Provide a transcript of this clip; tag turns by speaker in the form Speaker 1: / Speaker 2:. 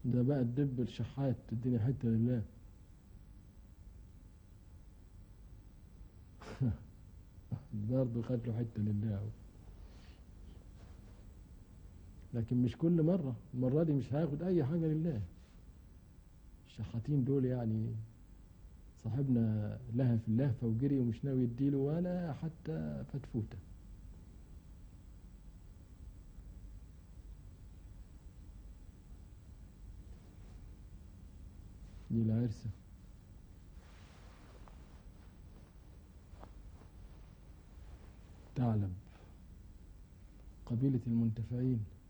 Speaker 1: ده بقى الدب الشحات تديني حتة لله برضه خد له حتة لله أهو. لكن مش كل مرة المرة دي مش هياخد أي حاجة لله الشحاتين دول يعني صاحبنا لها في اللهفة وجري ومش ناوي يديله ولا حتى فتفوتة دي العرسة ثعلب قبيلة المنتفعين